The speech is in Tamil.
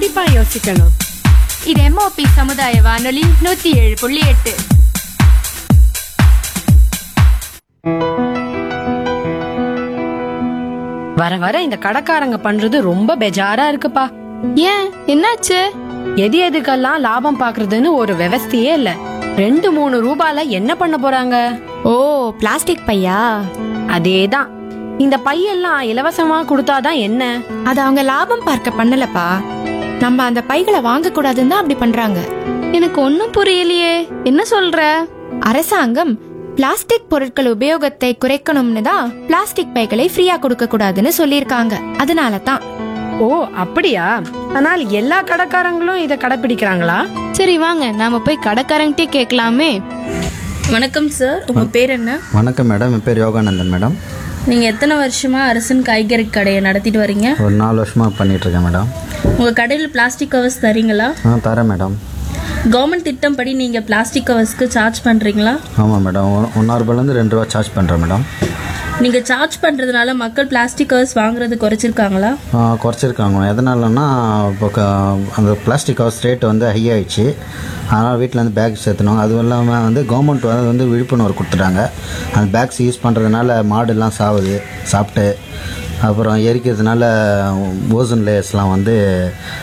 கண்டிப்பா யோசிக்கணும் இது எம்ஓபி சமுதாய வானொலி நூத்தி ஏழு புள்ளி எட்டு வர வர இந்த கடைக்காரங்க பண்றது ரொம்ப பெஜாரா இருக்குப்பா ஏன் என்னாச்சு எது எதுக்கெல்லாம் லாபம் பாக்குறதுன்னு ஒரு விவஸ்தையே இல்ல ரெண்டு மூணு ரூபால என்ன பண்ண போறாங்க ஓ பிளாஸ்டிக் பையா அதேதான் இந்த பையெல்லாம் இலவசமா கொடுத்தாதான் என்ன அது அவங்க லாபம் பார்க்க பண்ணலப்பா நம்ம அந்த பைகளை வாங்க கூடாதுன்னு தான் அப்படி பண்றாங்க எனக்கு ஒன்னும் புரியலையே என்ன சொல்ற அரசாங்கம் பிளாஸ்டிக் பொருட்கள் உபயோகத்தை குறைக்கணும்னு தான் பிளாஸ்டிக் பைகளை ஃப்ரீயா கொடுக்க கூடாதுன்னு சொல்லியிருக்காங்க அதனால தான் ஓ அப்படியா ஆனால் எல்லா கடைக்காரங்களும் இத கடைபிடிக்கிறாங்களா சரி வாங்க நாம போய் கடைக்காரங்கிட்டே கேட்கலாமே வணக்கம் சார் உங்க பேர் என்ன வணக்கம் மேடம் என் பேர் யோகானந்தன் மேடம் நீங்க எத்தனை வருஷமா அரசன் காய்கறி கடையை நடத்திட்டு வரீங்க ஒரு நாலு வருஷமாக பண்ணிகிட்ருக்கேன் மேடம் உங்க கடையில் பிளாஸ்டிக் கவர்ஸ் தரீங்களா ஆ தரேன் மேடம் கவர்மெண்ட் திட்டம் படி நீங்க பிளாஸ்டிக் கவர்ஸ்க்கு சார்ஜ் பண்றீங்களா ஆமாம் மேடம் ஒ- ஒன்றா ரூபாயிலேருந்து ரெண்டு ரூபா சார்ஜ் பண்ணுறேன் மேடம் நீங்க சார்ஜ் பண்றதுனால மக்கள் பிளாஸ்டிக் கவர்ஸ் வாங்குறது குறைச்சிருக்காங்களா ஆ, குறைச்சிருக்காங்க எதனாலன்னா இப்போ க- அந்த பிளாஸ்டிக் கவர்ஸ் ரேட் வந்து ஹை ஆயிடுச்சு அதனால் வீட்டில் வந்து பேக் சேர்த்தணும் அதுவும் இல்லாமல் வந்து கவர்மெண்ட் வந்து வந்து விழிப்புணர்வு கொடுத்துட்டாங்க அந்த பேக்ஸ் யூஸ் பண்ணுறதுனால மாடுலாம் சாவுது சாப்பிட்டு அப்புறம் எரிக்கிறதுனால ஓசன் லேயர்ஸ்லாம் வந்து